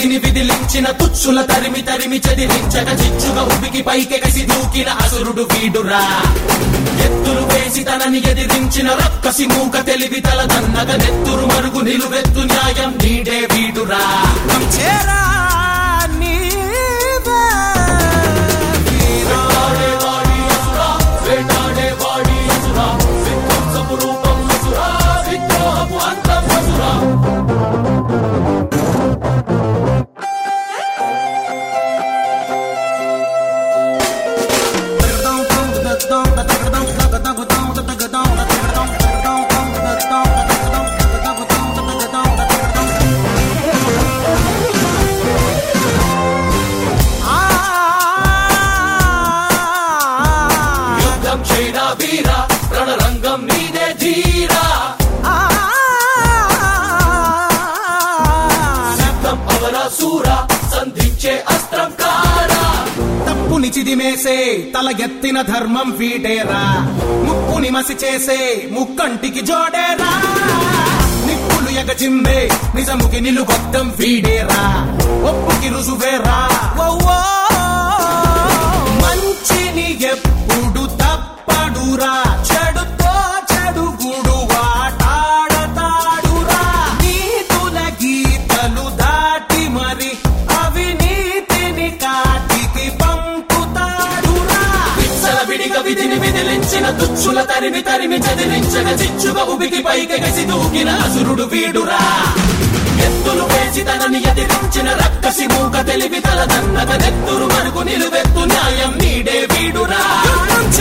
విధిని విధిలించిన తుచ్చుల తరిమి తరిమి చెదిరించక చిచ్చుగా ఉబికి పైకెగసి దూకిన అసురుడు వీడురా ఎత్తులు వేసి తనని ఎదిరించిన రక్కసి మూక తెలివి తల దన్నగ నెత్తురు మరుగు నిలువెత్తు న్యాయం నీడే వీడురా చేరా నీవే వేటాడేవాడి అసురా, వేటాడేవాడి అసురా, విధ్వంసపు రూపం అసురా, విద్రోహపు అంతం అసురా. యుద్ధం చేయరా వీరా రణరంగం నీదే ధీరా సిద్ధం అవరా సూరా సంధించే అస్త్రం కారా తప్పుని చిదిమేసే తల ఎత్తిన ధర్మం వీడేరా ముప్పుని మసి చేసే ముక్కంటికి జోడేరా నిప్పులు ఎగజిమ్మే నిజముకి నిలుగొద్దం వీడేరా ఒప్పుకి రుజువేరా ఓ మంచిని ఎప్పుడు తప్పడురా చెడుతో చెడుగుడు వాటాడతాడురా నీతుల గీతలు దాటి మరి అవినీతిని కాటికి పంపుతాడురా విచ్చల విడిగా విధిని విదిలించిన తుచ్చుల తరిమి తరిమి చెదిరించగా చిచ్చుగా ఉబికి పైకెగసి దూకిన అసురుడు వీడురా ఎత్తులు వేసి తనని ఎదిరించిన రక్కసి మూక తెలివి తల దన్నగ నెత్తురు మరుగు నిలువెత్తు న్యాయం నీడే వీడురా యుద్ధం